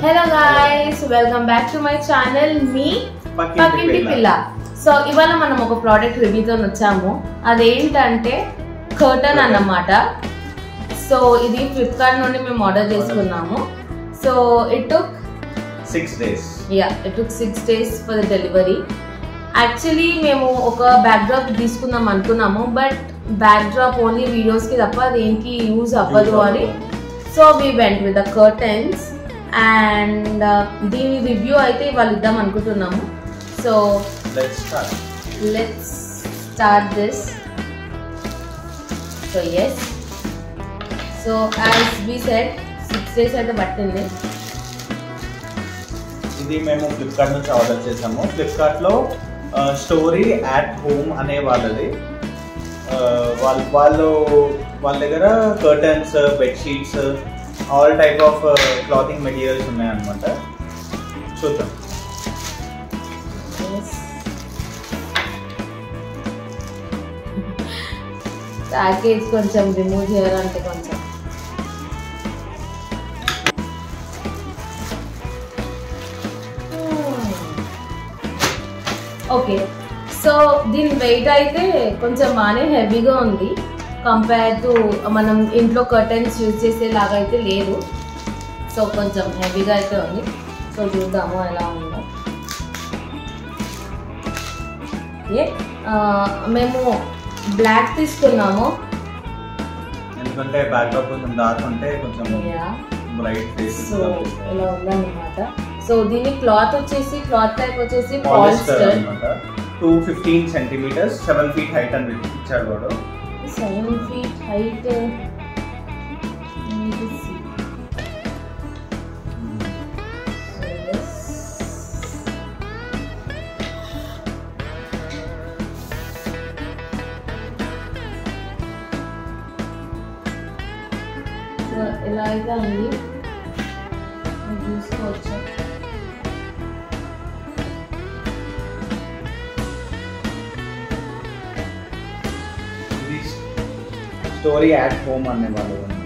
Hello guys welcome back to my channel మీ పక్కింటి పిల్ల సో ఇవాళ మనం ఒక ప్రోడక్ట్ రివ్యూతో వచ్చాము అదేంటంటే కర్టన్ అన్నమాట సో ఇది ఫ్లిప్కార్ట్ నుండి మేము ఆర్డర్ చేసుకున్నాము so it took six days yeah it took six days for the delivery actually మేము ఒక బ్యాక్ డ్రాప్ తీసుకుందాం అనుకున్నాము బట్ బ్యాక్ డ్రాప్ ఓన్లీ వీడియోస్కి తప్ప దేనికి యూజ్ అవ్వదు అని so we went with the curtains and దీని రివ్యూ అయితే ఇవాళ ఇద్దాం అనుకుంటున్నాము so let's start let's start this so yes so as be set six days అయితే పట్టింది ఇది మేము ఫ్లిప్కార్ట్ నుంచి ఆర్డర్ చేసాము ఫ్లిప్కార్ట్ లో స్టోరీ యాట్ హోమ్ అనే వాళ్ళది ఆ, వాళ్ళు వాళ్ళు వాళ్ళ దగ్గర curtains bedsheets all type of clothing materials ఉన్నాయన్నమాట చూద్దాం ప్యాకేజ్ కొంచెం రిమూవ్ చేయాలంటే కొంచెం ఓకే సో దీని వెయిట్ అయితే కొంచెం బాగానే హెవీగా ఉంది కంపేర్ టు మనం ఇంట్లో కర్టన్స్ యూజ్ చేసేలాగా అయితే లేదు సో కొంచెం హెవీగా అయితే ఉంది సో చూద్దాము ఎలా ఉందో ఏ ఆ, మేము బ్లాక్ తీసుకున్నాము ఎందుకంటే బ్యాక్డ్రాప్ కొంచెం డార్క్ ఉంటే కొంచెం Yeah. బ్రైట్ ఫేస్ సో ఇలా ఉందన్నమాట సో దీని క్లాత్ వచ్చేసి క్లాత్ టైప్ వచ్చేసి పాలిస్టర్ పాలిస్టర్ అనమాట two fifteen centimetres seven feet height అని ఇచ్చాడు వాడు సెవెన్ ఫీట్ హైట్ ఇలా అయితే ఉంది మీరు చూసుకోవచ్చు ఇది స్టోరీ యాట్ హోమ్ అనే వాళ్ళు అనమాట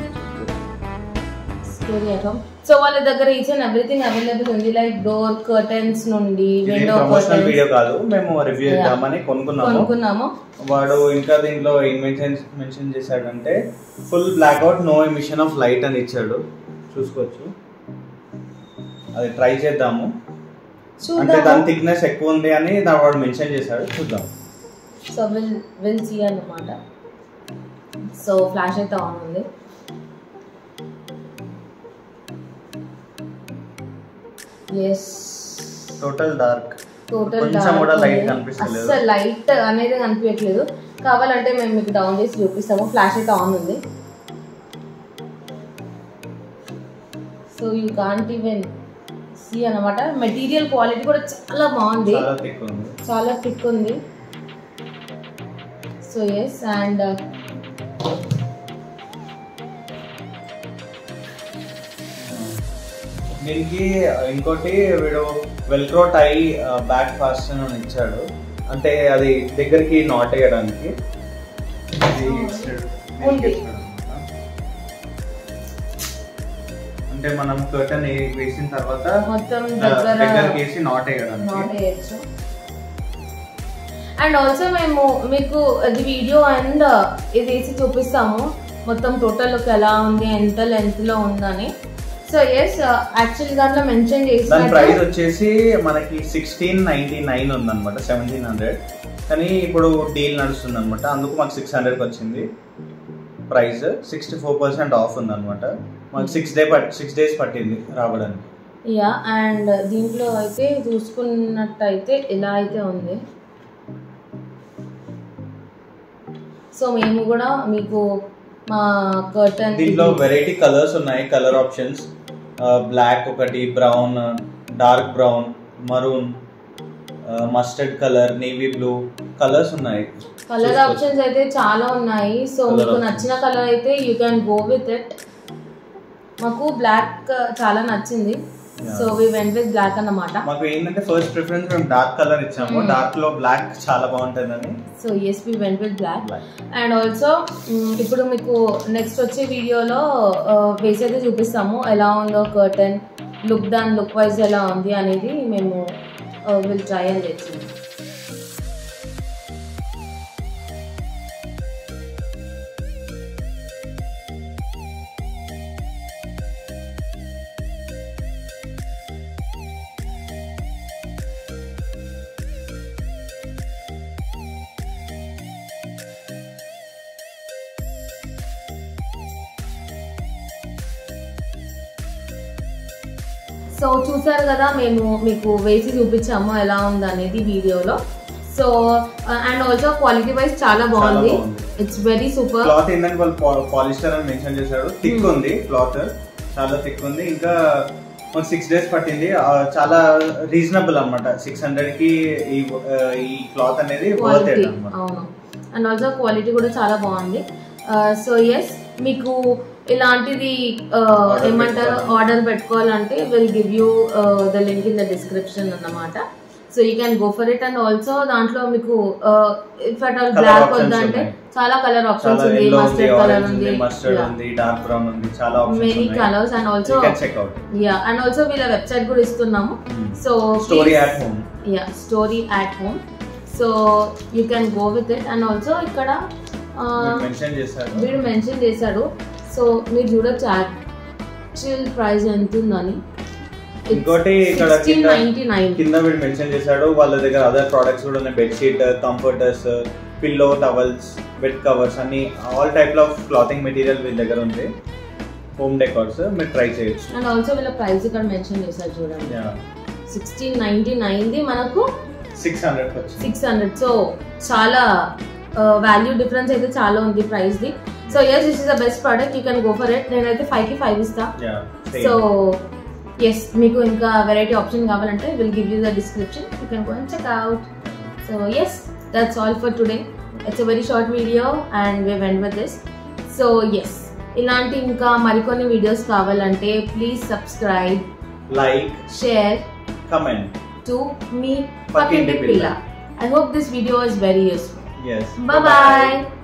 స్టోరీ ఐటమ్ సో వాళ్ళ దగ్గర ఈచ్ అండ్ ఎవ్రీథింగ్ అవైలబుల్ ఉంది లైక్ డోర్ కర్టన్స్ నుండి ఇది విండో ప్రమోషనల్ వీడియో కర్టన్స్ కాదు మేము రివ్యూ Yeah. ఇద్దామని కొనుక్కున్నాము కొనుక్కున్నాము వాడు ఇంకా దీంట్లో ఏం మెన్షన్ మెన్షన్ చేశాడంటే full blackout no emission of light అని ఇచ్చాడు చూసుకోవచ్చు అది ట్రై చేద్దాము అంటే దాని చూద్దాము థిక్నెస్ ఎక్కువ ఉంది అని దా- వాడు మెన్షన్ చేశాడు చూద్దాం సో విల్ విల్ సీ అన్నమాట సో ఫ్లాష్ అయితే ఆన్ ఉంది ఎస్ టోటల్ డార్క్ టోటల్ కొంచెం కూడా light కనిపిస్తలేదు. అస్సలు లైట్ అనేది కనిపించట్లేదు కావాలంటే మేము మీకు డౌన్ చేసి చూపిస్తాము ఫ్లాష్ అయితే ఆన్ ఉంది so you can't even see అనమాట మెటీరియల్ క్వాలిటీ కూడా చాలా బాగుంది చాలా థిక్ ఉంది చాలా థిక్ ఉంది సో ఎస్ అండ్ దీనికి ఇంకోటి వీడు వెల్క్రో టై బ్యాక్ ఫాస్ట్ అని ఇచ్చాడు అంటే అది దగ్గరికి నాట్ వేయడానికి ఇది ఇచ్చాడు. ఉంది. అంటే మనం కర్టన్ వేసిన తర్వాత మొత్తం ఆ, దగ్గర దగ్గరికి వేసి నాట్ వేయడానికి నాట్ వేయచ్చు అండ్ ఆల్సో మేము మీకు అది వీడియో అండ్ ఇది వేసి చూపిస్తాము మొత్తం టోటల్ లుక్ ఎలా ఉంది ఎంత లెంత్ లో ఉందని సో ఎస్ యాక్చువల్ దాంట్లో మెన్షన్ దాని ప్రైస్ చేసినట్టు వచ్చేసి మనకి సిక్స్టీన్ నైన్టీ నైన్ ఉందన్నమాట సెవెంటీన్ హండ్రెడ్ కానీ ఇప్పుడు డీల్ నడుస్తుంది అనమాట అందుకు మాకు సిక్స్ హండ్రెడ్కి వచ్చింది price sixty four percent off ఉందన్నమాట మాకు సిక్స్ డే పట్ సిక్స్ డేస్ పట్టింది రావడానికి యా అండ్ దీంట్లో అయితే చూసుకున్నట్టయితే ఇలా అయితే ఉంది సో మేము కూడా మీకు మా కర్టన్ దీంట్లో వెరైటీ కలర్స్ ఉన్నాయి కలర్ ఆప్షన్స్ బ్లాక్ ఒకటి brown dark brown maroon mustard colour navy blue colours ఉన్నాయి కలర్ చూసుకోవచ్చు. ఆప్షన్స్ అయితే చాలా ఉన్నాయి సో Colour మీకు options. నచ్చిన కలర్ అయితే you can go with it మాకు బ్లాక్ చాలా నచ్చింది Yeah. So we went with black అన్నమాట మాకు ఏంటంటే ఫస్ట్ ప్రిఫరెన్స్ మేము డార్క్ కలర్ ఇచ్చాము Hmm. డార్క్ లో బ్లాక్ చాలా బాగుంటుందని so yes we went with black black and also ఇప్పుడు మీకు నెక్స్ట్ వచ్చే వీడియోలో వేసి అయితే చూపిస్తాము ఎలా ఉందో కర్టన్ లుక్ దాని లుక్ వైజ్ ఎలా ఉంది అనేది మేము విల్ ట్రై అని తెచ్చింది సో చూసారు కదా మేము మీకు వేసి చూపించాము ఎలా ఉంది అనేది వీడియోలో so and also quality wise చాలా బాగుంది బాగుంది. ఇట్స్ వెరీ సూపర్ క్లాత్ ఏంటంటే వాళ్ళు పాలిస్టర్ అని మెన్షన్ చేశాడు థిక్ Hmm. ఉంది క్లాత్ చాలా థిక్ ఉంది ఇంకా మాకు సిక్స్ డేస్ పట్టింది ఆ, చాలా రీజనబుల్ అన్నమాట సిక్స్ హండ్రెడ్ కి ఈ ఆ, ఈ క్లాత్ అనేది వర్త్ క్వాలిటీ అనమాట అవును అండ్ ఆల్సో క్వాలిటీ కూడా చాలా బాగుంది సో ఎస్ మీకు ఇలాంటిది uh, Order ఏమంటారు పెట్టుకోవాలి. ఆర్డర్ పెట్టుకోవాలంటే will give you the link in the description అన్నమాట so you can go for it and also దాంట్లో మీకు if at all Colour black options వద్దంటే ఉన్నాయి. చాలా కలర్ ఆప్షన్స్ చాలా ఉంది ఎల్లో ఉంది మస్టర్డ్ కలర్ ఆరెంజ్ ఉంది ఉంది మస్టర్డ్ ఉంది డార్క్ బ్రౌన్ ఉంది చాలా options many colours and also check out yeah and also వీళ్ళ వెబ్సైట్ కూడా ఇస్తున్నాము so story at home yeah story at home so you can go with it and also ఇక్కడ ఆ, మెన్షన్ చేశారు వీడు మెన్షన్ చేశాడు సో మీరు చూడొచ్చు యాక్చువల్ ప్రైస్ ఎంత ఉందని ఇంకోటి ఇక్కడ సిక్స్టీన్ కింద- నైన్టీ నైన్ కింద వీడు మెన్షన్ చేశాడు వాళ్ళ దగ్గర అదర్ ప్రోడక్ట్స్ కూడా ఉన్నాయి bedsheet comforters pillow towels bed covers అన్ని all type of clothing material వీళ్ళ దగ్గర ఉంది హోమ్ డెకార్స్ మీరు ట్రై చేయొచ్చు అండ్ ఆల్సో వీళ్ళ ప్రైస్ ఇక్కడ మెన్షన్ చేశారు చూడండి సిక్స్టీన్ నైన్టీ నైన్ది మనకు సిక్స్ హండ్రెడ్ వచ్చింది సిక్స్ హండ్రెడ్ సో చాలా వాల్యూ డిఫరెన్స్ అయితే చాలా ఉంది ప్రైస్ ది so yes this is the best product you can go for it నేనైతే ఫైవ్ కి ఫైవ్ ఇస్తా సో ఎస్ మీకు ఇంకా వెరైటీ ఆప్షన్ కావాలంటే will give you the description you can go and check out so yes that's all for today it's a very short video and we went with this so yes ఇలాంటి ఇంకా మరికొన్ని videos కావాలంటే please subscribe like share comment to మీ పక్కింటి పక్కింటి పిల్ల I hope this video is very useful yes Bye bye.